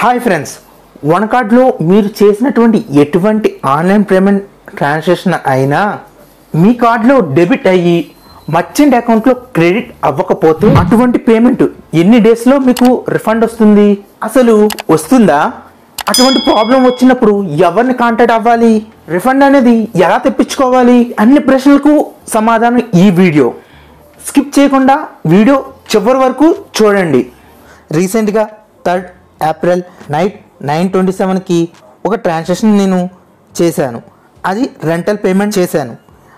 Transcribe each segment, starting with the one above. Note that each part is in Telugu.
హాయ్ ఫ్రెండ్స్ వన్ కార్డ్లో మీరు చేసినటువంటి ఎటువంటి ఆన్లైన్ పేమెంట్ ట్రాన్సాక్షన్ అయినా మీ కార్డులో డెబిట్ అయ్యి మర్చెంట్ అకౌంట్లో క్రెడిట్ అవ్వకపోతే అటువంటి పేమెంట్ ఎన్ని డేస్లో మీకు రిఫండ్ వస్తుంది అసలు వస్తుందా అటువంటి ప్రాబ్లం వచ్చినప్పుడు ఎవరిని కాంటాక్ట్ అవ్వాలి రిఫండ్ అనేది ఎలా తెప్పించుకోవాలి అన్ని ప్రశ్నలకు సమాధానం ఈ వీడియో స్కిప్ చేయకుండా వీడియో చివరి వరకు చూడండి రీసెంట్గా third April night nine twenty సెవెన్కి ఒక ట్రాన్సాక్షన్ నేను చేశాను అది రెంటల్ పేమెంట్ చేశాను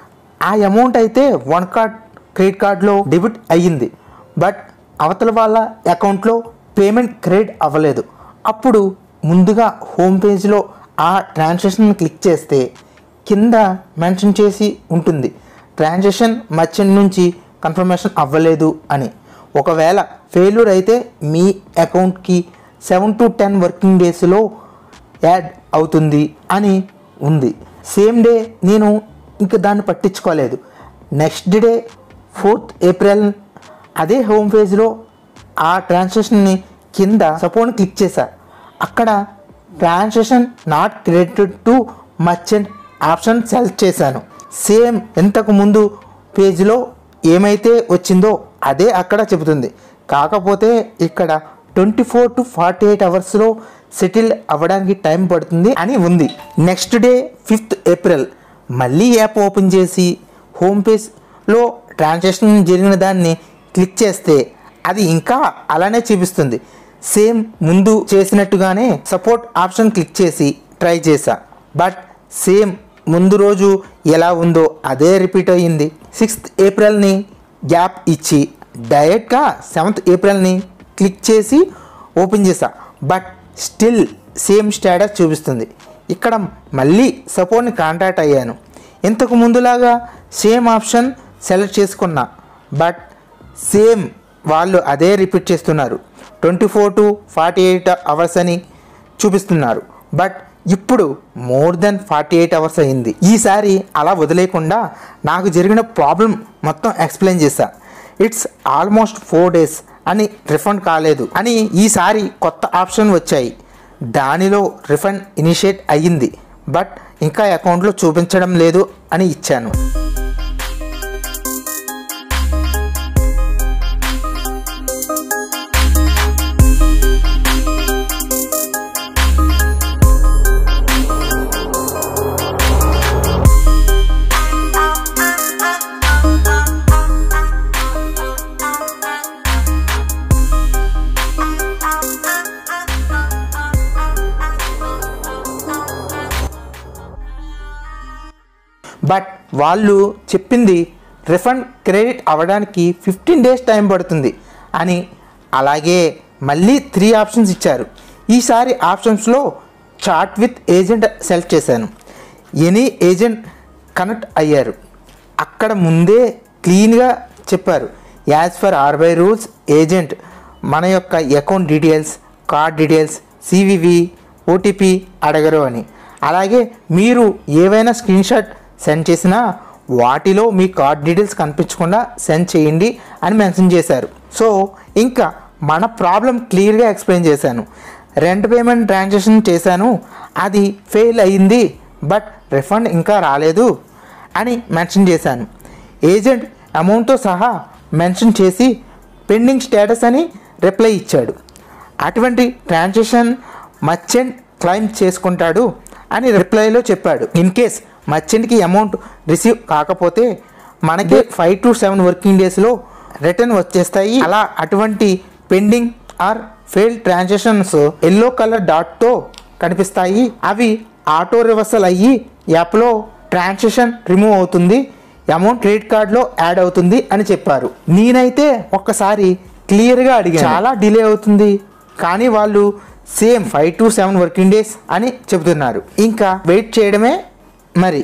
ఆ అమౌంట్ అయితే వన్ కార్డ్ క్రెడిట్ కార్డ్లో డెబిట్ అయ్యింది బట్ అవతల వాళ్ళ అకౌంట్లో పేమెంట్ క్రెడిట్ అవ్వలేదు అప్పుడు ముందుగా హోమ్ పేజ్లో ఆ ట్రాన్సాక్షన్ క్లిక్ చేస్తే కింద మెన్షన్ చేసి ఉంటుంది ట్రాన్సాక్షన్ మర్చెంట్ నుంచి కన్ఫర్మేషన్ అవ్వలేదు అని ఒకవేళ ఫెయిల్యూర్ అయితే మీ అకౌంట్కి సెవెన్ టు టెన్ వర్కింగ్ డేస్లో యాడ్ అవుతుంది అని ఉంది సేమ్ డే నేను ఇంకా దాన్ని పట్టించుకోలేదు నెక్స్ట్ డే ఫోర్త్ ఏప్రిల్ అదే హోమ్ పేజ్లో ఆ ట్రాన్సాక్షన్ని కింద సపోర్ట్ క్లిక్ చేశా అక్కడ transaction not credited to merchant option select చేశాను సేమ్ ఇంతకు ముందు పేజ్లో ఏమైతే వచ్చిందో అదే అక్కడ చెబుతుంది కాకపోతే ఇక్కడ twenty four to forty eight అవర్స్లో సెటిల్ అవ్వడానికి టైం పడుతుంది అని ఉంది నెక్స్ట్ డే ఫిఫ్త్ ఏప్రిల్ మళ్ళీ యాప్ ఓపెన్ చేసి హోమ్ పేజ్లో ట్రాన్సాక్షన్ జరిగిన దాన్ని క్లిక్ చేస్తే అది ఇంకా అలానే చూపిస్తుంది సేమ్ ముందు చేసినట్టుగానే సపోర్ట్ ఆప్షన్ క్లిక్ చేసి ట్రై చేశా బట్ సేమ్ ముందు రోజు ఎలా ఉందో అదే రిపీట్ అయ్యింది సిక్స్త్ ఏప్రిల్ని గ్యాప్ ఇచ్చి డైరెక్ట్గా సెవెంత్ ఏప్రిల్ని క్లిక్ చేసి ఓపెన్ చేసా బట్ స్టిల్ సేమ్ స్టేటస్ చూపిస్తుంది ఇక్కడ మళ్ళీ సపోర్ట్ని కాంటాక్ట్ అయ్యాను ఇంతకు ముందులాగా సేమ్ ఆప్షన్ సెలెక్ట్ చేసుకున్నా బట్ సేమ్ వాళ్ళు అదే రిపీట్ చేస్తున్నారు twenty four to forty eight hours అని చూపిస్తున్నారు బట్ ఇప్పుడు more than forty eight hours అయింది ఈసారి అలా వదిలేకుండా నాకు జరిగిన ప్రాబ్లం మొత్తం ఎక్స్ప్లెయిన్ చేశా ఇట్స్ ఆల్మోస్ట్ ఫోర్ డేస్ అని రిఫండ్ కాలేదు అని ఈసారి కొత్త ఆప్షన్ వచ్చాయి దానిలో రిఫండ్ ఇనిషియేట్ అయ్యింది బట్ ఇంకా అకౌంట్లో చూపించడం లేదు అని ఇచ్చాను బట్ వాళ్ళు చెప్పింది రిఫండ్ క్రెడిట్ అవ్వడానికి ఫిఫ్టీన్ డేస్ టైం పడుతుంది అని అలాగే మళ్ళీ త్రీ ఆప్షన్స్ ఇచ్చారు ఈసారి ఆప్షన్స్లో చాట్ విత్ ఏజెంట్ సెలెక్ట్ చేశాను ఎనీ ఏజెంట్ కనెక్ట్ అయ్యారు అక్కడ ముందే క్లీన్గా చెప్పారు as per RBI rules agent మన యొక్క account details card details CVV OTP అడగరు అని అలాగే మీరు ఏవైనా స్క్రీన్ షాట్ సెండ్ చేసినా వాటిలో మీ కార్డ్ డీటెయిల్స్ కనిపించకుండా సెండ్ చేయండి అని మెన్షన్ చేశారు సో ఇంకా మన ప్రాబ్లం క్లియర్గా ఎక్స్ప్లెయిన్ చేశాను రెంట్ పేమెంట్ ట్రాన్సాక్షన్ చేశాను అది ఫెయిల్ అయ్యింది బట్ రిఫండ్ ఇంకా రాలేదు అని మెన్షన్ చేశాను ఏజెంట్ అమౌంట్తో సహా మెన్షన్ చేసి పెండింగ్ స్టేటస్ అని రిప్లై ఇచ్చాడు అటువంటి ట్రాన్సాక్షన్ మర్చెంట్ క్లైమ్ చేసుకుంటాడు అని రిప్లైలో చెప్పాడు ఇన్ కేస్ మర్చెంట్కి అమౌంట్ రిసీవ్ కాకపోతే మనకి ఫైవ్ టు సెవెన్ వర్కింగ్ డేస్లో రిటర్న్ వచ్చేస్తాయి అలా అటువంటి pending or failed transactions yellow colour డాట్తో కనిపిస్తాయి అవి ఆటో రివర్సల్ అయ్యి యాప్లో ట్రాన్సాక్షన్ రిమూవ్ అవుతుంది అమౌంట్ క్రెడిట్ కార్డ్లో యాడ్ అవుతుంది అని చెప్పారు నేనైతే ఒక్కసారి క్లియర్గా అడిగాను చాలా డిలే అవుతుంది కానీ వాళ్ళు same five to seven working days అని చెబుతున్నారు ఇంకా వెయిట్ చేయడమే మరి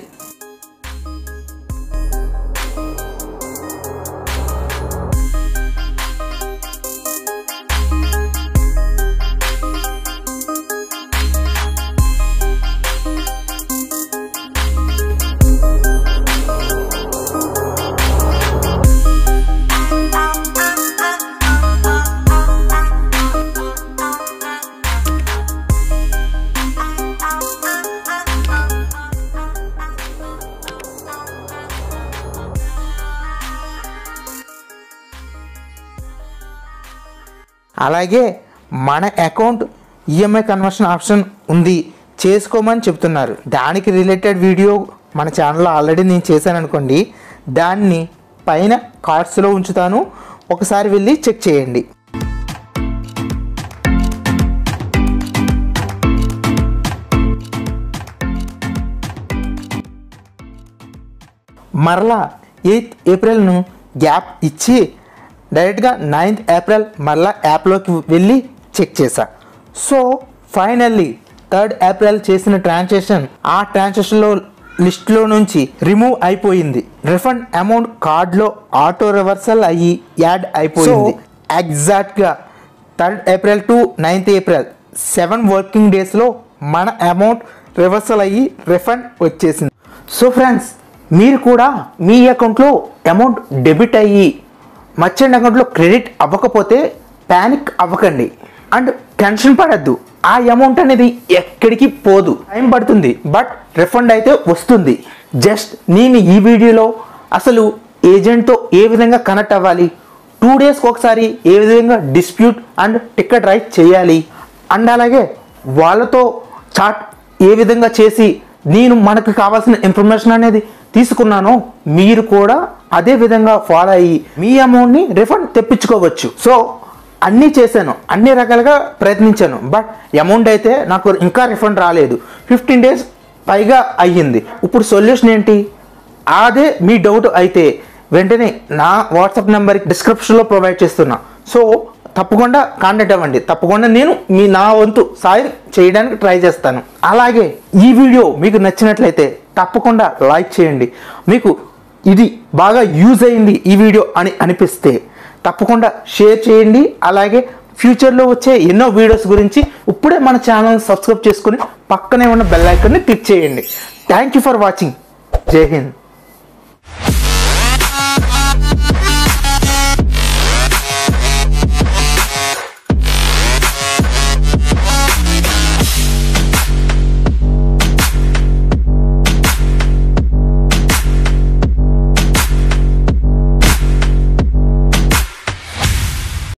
అలాగే మన అకౌంట్ ఈఎంఐ కన్వర్షన్ ఆప్షన్ ఉంది చేసుకోమని చెప్తున్నారు దానికి రిలేటెడ్ వీడియో మన ఛానల్లో ఆల్రెడీ నేను చేశాను అనుకోండి దాన్ని పైన కార్డ్స్లో ఉంచుతాను ఒకసారి వెళ్ళి చెక్ చేయండి మరలా ఎయిత్ ఏప్రిల్ను గ్యాప్ ఇచ్చి డైరెక్ట్గా నైన్త్ ఏప్రిల్ మరలా యాప్లోకి వెళ్ళి చెక్ చేశా సో ఫైనల్లీ థర్డ్ ఏప్రిల్ చేసిన ట్రాన్సాక్షన్ ఆ ట్రాన్సాక్షన్లో లిస్ట్లో నుంచి రిమూవ్ అయిపోయింది రిఫండ్ అమౌంట్ కార్డ్లో ఆటో రివర్సల్ అయ్యి యాడ్ అయిపోయింది ఎగ్జాక్ట్గా third April to ninth April seven working డేస్లో మన అమౌంట్ రివర్సల్ అయ్యి రిఫండ్ వచ్చేసింది సో ఫ్రెండ్స్ మీరు కూడా మీ అకౌంట్లో అమౌంట్ డెబిట్ అయ్యి మర్చెంట్ అకౌంట్లో క్రెడిట్ అవ్వకపోతే ప్యానిక్ అవ్వకండి అండ్ టెన్షన్ పడద్దు ఆ అమౌంట్ అనేది ఎక్కడికి పోదు టైం పడుతుంది బట్ రిఫండ్ అయితే వస్తుంది జస్ట్ నేను ఈ వీడియోలో అసలు ఏజెంట్తో ఏ విధంగా కనెక్ట్ అవ్వాలి టూ డేస్కి ఒకసారి ఏ విధంగా డిస్ప్యూట్ అండ్ టికెట్ రైట్ చేయాలి అండ్ అలాగే వాళ్ళతో చాట్ ఏ విధంగా చేసి నేను మనకు కావాల్సిన ఇన్ఫర్మేషన్ అనేది తీసుకున్నానో మీరు కూడా అదే విధంగా ఫాలో అయ్యి మీ అమౌంట్ని రిఫండ్ తెప్పించుకోవచ్చు సో అన్నీ చేశాను అన్ని రకాలుగా ప్రయత్నించాను బట్ అమౌంట్ అయితే నాకు ఇంకా రిఫండ్ రాలేదు ఫిఫ్టీన్ డేస్ పైగా అయ్యింది ఇప్పుడు సొల్యూషన్ ఏంటి అదే మీ డౌట్ అయితే వెంటనే నా వాట్సాప్ నెంబర్కి డిస్క్రిప్షన్లో ప్రొవైడ్ చేస్తున్నా సో తప్పకుండా కాంటాక్ట్ అవ్వండి తప్పకుండా నేను మీ నా వంతు సాయం చేయడానికి ట్రై చేస్తాను అలాగే ఈ వీడియో మీకు నచ్చినట్లయితే తప్పకుండా లైక్ చేయండి మీకు ఇది బాగా యూజ్ అయింది ఈ వీడియో అని అనిపిస్తే తప్పకుండా షేర్ చేయండి అలాగే ఫ్యూచర్లో వచ్చే ఎన్నో వీడియోస్ గురించి ఇప్పుడే మన ఛానల్ సబ్స్క్రైబ్ చేసుకుని పక్కనే ఉన్న బెల్ ఐకాన్ని క్లిక్ చేయండి థ్యాంక్ యూ ఫర్ వాచింగ్ జై హింద్